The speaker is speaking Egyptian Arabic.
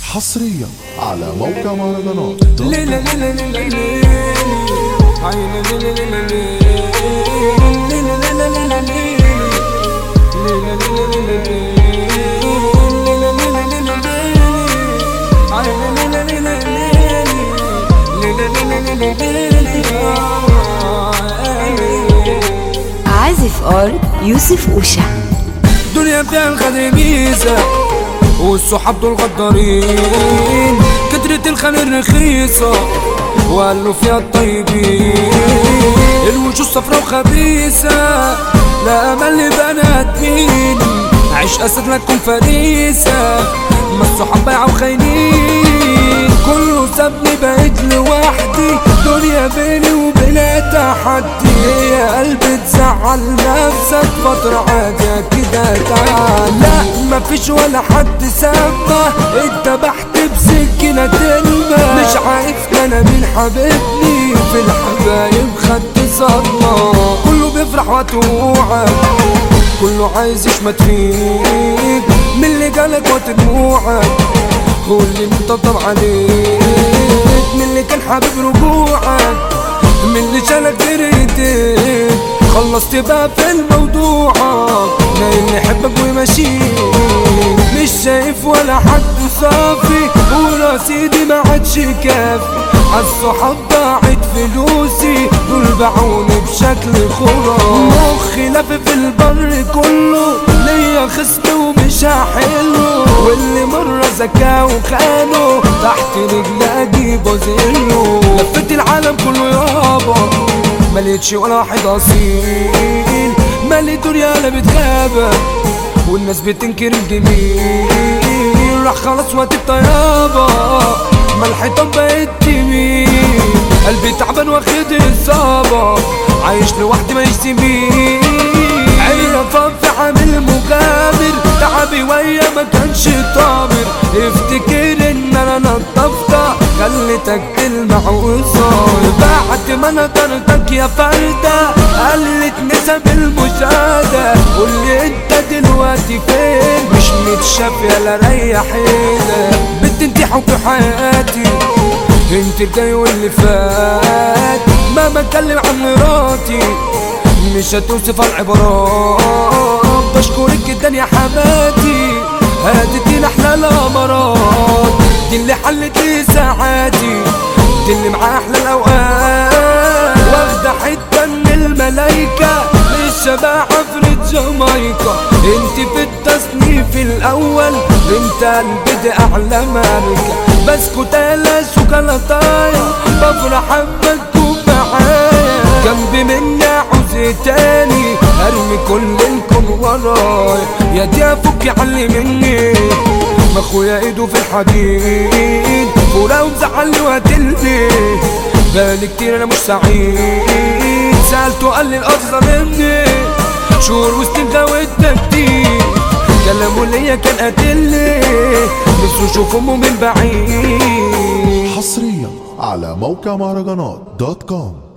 حصريا على موقع مهرجانات ليلة ليلة ليلة ليلة عيني ليلة ليلة ليلة ليلة ليلة ليلة ليلة ليلة ليلة ليلة ليلة ليلة ليلة عيني ليلة ليلة ليلة ليلة ليلة ليلة عازف ار يوسف اوشا دنيا فيها الخدر ميزة والصحاب دول غدارين كترة الخمر رخيصة وقالوا فيها الطيبين الوجوه صفرا وخبيثة لا أمل لبنات مين عيش أسد لا تكون فريسة ما الصحاب بايعة وخاينين كله سابني بقيت لوحدي دنيا بيني وبينها تحدي يا قلبي تزعل نفسك فترة عادية كده تعال لا مفيش ولا حد سابه اتبحت بسكينة تلمة مش عارف انا مين حبيبني في الحبايب خدت صدمة كله بيفرح وتوعك كله عايز يشمت فيك من اللي جالك ودموعك هو اللي مطبطب عليك من اللي كان حابب رجوعك من اللي شالك جريتك خلصت بقى في الموضوع لا اللي يحبك ويمشيك مش شايف ولا حد صافي ورصيدي ما عادش كافي عالصحاب ضاعت فلوسي دول باعوني بشكل خرافي مخي لف في البر كله ليا خصم ومش هحله واللي مرة زكاه وخانه تحت رجلي اجيب وزله لفيت العالم كله يابا ملقتش ولا واحد اصيل مالي دنيا لا بتغابة والناس بتنكر الجميل راح خلاص وقت الطيابة ما الحيطان بقت تميل قلبي تعبان واخد اصابة عايش لوحدي ما يسيبني عرفان في عامل مغامر تعبي ويا ما كانش طامر افتكر ان انا نضفتها خليتك تلمع وصار بعد ما نطرتك يا فردة قلت نسب المشاهدة قولي انت دلوقتي فين مش متشاف يلا ريح ايدك بنت انت حب حياتي انت الجاي واللي فات مهما اتكلم عن مراتي مش هتوصف العبارات بشكرك جدا يا حماتي هديتينا احلى الامارات دي اللي حلت لي ساعاتي دي اللي معاه احلى الاوقات واخده حته من الملايكه للشباب عفرة جامايكا انت في التصنيف الاول انت قلبي دي اعلى ماركه بسكوت على شوكولاتايه بفرح اما تكون معايا جنبي مني عاوز تاني ارمي كل الكون ورايا يا دي افك علي مني ما اخويا ايده في الحديد فورا ومزعلني وقتلني بقالي كتير انا مش سعيد سألته قال لي القصة مني شهور وسنين زودنا كتير كلامه ليا كان قاتلني نفسه اشوف امه من بعيد حصريا على موقع مهرجانات دوت كوم